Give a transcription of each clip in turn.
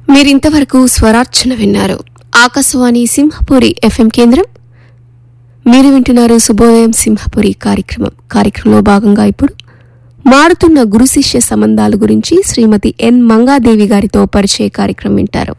మీరింతవరకు స్వరార్చన విన్నారు ఆకాశవాణి సింహపురి ఎఫ్ఎం కేంద్రం మీరు వింటున్నారు శుభోదయం సింహపురి కార్యక్రమం కార్యక్రమంలో భాగంగా ఇప్పుడు మారుతున్న గురు శిష్య సంబంధాల గురించి శ్రీమతి ఎన్ మంగాదేవి గారితో పరిచయ కార్యక్రమం వింటారు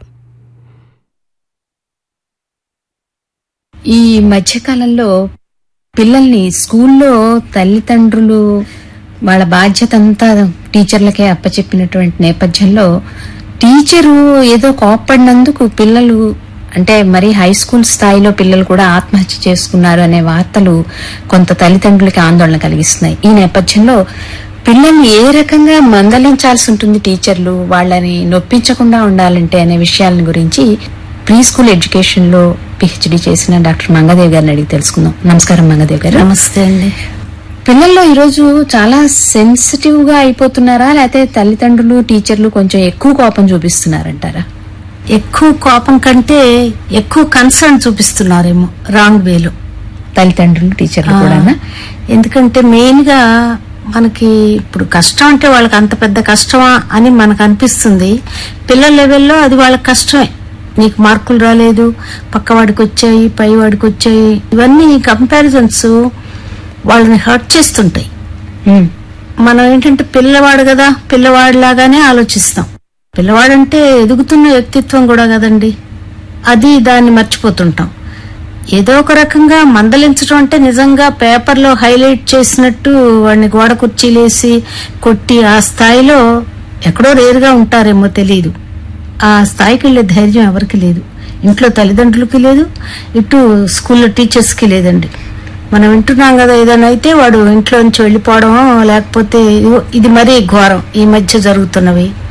ఈ మధ్యకాలంలో పిల్లల్ని స్కూల్లో తల్లిదండ్రులు వాళ్ళ బాధ్యత అంతా టీచర్లకే అప్పచెప్పినటువంటి నేపథ్యంలో టీచరు ఏదో కోప్పడినందుకు పిల్లలు అంటే మరి హై స్కూల్ స్థాయిలో పిల్లలు కూడా ఆత్మహత్య చేసుకున్నారు అనే వార్తలు కొంత తల్లిదండ్రులకి ఆందోళన కలిగిస్తున్నాయి ఈ నేపథ్యంలో పిల్లల్ని ఏ రకంగా మందలించాల్సి ఉంటుంది టీచర్లు వాళ్ళని నొప్పించకుండా ఉండాలంటే అనే విషయాల గురించి ప్రీ స్కూల్ ఎడ్యుకేషన్ లో పిహెచ్డి చేసిన డాక్టర్ మంగదేవ్ గారిని అడిగి తెలుసుకుందాం నమస్కారం మంగదేవ్ గారు నమస్తే అండి పిల్లల్లో ఈరోజు చాలా సెన్సిటివ్ గా అయిపోతున్నారా లేకపోతే తల్లిదండ్రులు టీచర్లు కొంచెం ఎక్కువ కోపం చూపిస్తున్నారంటారా ఎక్కువ కోపం కంటే ఎక్కువ కన్సర్న్ చూపిస్తున్నారేమో రాంగ్ వేలో తల్లిదండ్రులు టీచర్లు కూడా ఎందుకంటే మెయిన్ గా మనకి ఇప్పుడు కష్టం అంటే వాళ్ళకి అంత పెద్ద కష్టమా అని మనకు అనిపిస్తుంది పిల్లల లెవెల్లో అది వాళ్ళకి కష్టమే నీకు మార్కులు రాలేదు పక్క వాడికి వచ్చాయి పై వాడికి వచ్చాయి ఇవన్నీ కంపారిజన్స్ వాళ్ళని హర్ట్ చేస్తుంటాయి మనం ఏంటంటే పిల్లవాడు కదా పిల్లవాడు లాగానే ఆలోచిస్తాం పిల్లవాడంటే ఎదుగుతున్న వ్యక్తిత్వం కూడా కదండి అది దాన్ని మర్చిపోతుంటాం ఏదో ఒక రకంగా మందలించడం అంటే నిజంగా పేపర్లో హైలైట్ చేసినట్టు వాడిని గోడ కుర్చీలేసి కొట్టి ఆ స్థాయిలో ఎక్కడో రేరుగా ఉంటారేమో తెలియదు ఆ స్థాయికి వెళ్ళే ధైర్యం ఎవరికి లేదు ఇంట్లో తల్లిదండ్రులకి లేదు ఇటు స్కూల్లో టీచర్స్కి లేదండి మనం వింటున్నాం కదా ఏదైనా అయితే వాడు ఇంట్లో నుంచి వెళ్ళిపోవడం లేకపోతే ఇదిగో ఇది మరీ ఘోరం ఈ మధ్య జరుగుతున్నవి